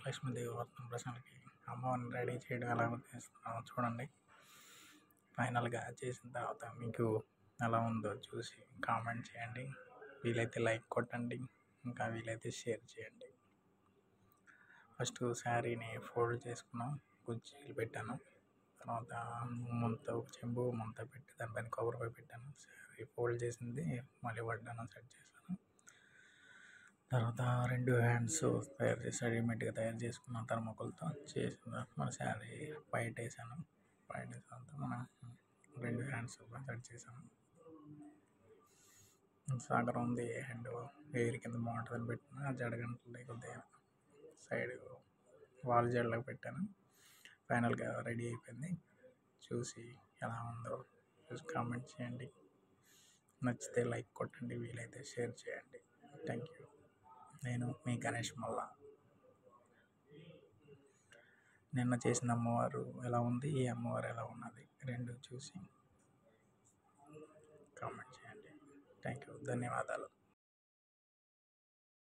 లక్ష్మీదేవి వ్రతం ప్రశ్నలకి అమ్మవారిని రెడీ చేయడం ఎలా చేస్తున్నామో చూడండి ఫైనల్గా చేసిన తర్వాత మీకు ఎలా ఉందో చూసి కామెంట్ చేయండి వీలైతే లైక్ కొట్టండి ఇంకా వీలైతే షేర్ చేయండి ఫస్ట్ శారీని ఫోల్డ్ చేసుకున్నాం కుర్చీలు పెట్టాను తర్వాత ముంత ఒక చెంబు ముంత పెట్టి దానిపైన కొబ్బరిపై పెట్టాను శారీ ఫోల్డ్ చేసింది మళ్ళీ వడ్డాను సెట్ చేశాను తర్వాత రెండు హ్యాండ్స్ తయారు చేసి రెడీమేడ్గా తయారు చేసుకున్న థర్మకోల్తో చేసిన మన శారీ బయట వేసాను బయట వేసిన తర్వాత మన రెండు హ్యాండ్స్ సెట్ చేశాను సాగరం ఉంది అండ్ ఎయిర్ కింద బాగుంటుందని పెట్టిన జడగంటలు కొద్దిగా సైడ్ వాల్ జడలకు పెట్టాను ఫైనల్గా రెడీ అయిపోయింది చూసి ఎలా ఉందో చూసి కామెంట్ చేయండి నచ్చితే లైక్ కొట్టండి వీలైతే షేర్ చేయండి థ్యాంక్ యూ నేను మీ గణేష్ మల్లా నిన్న చేసిన అమ్మవారు ఎలా ఉంది ఈ అమ్మవారు ఎలా ఉన్నది రెండు చూసి కామెంట్ చేయండి థ్యాంక్ యూ ధన్యవాదాలు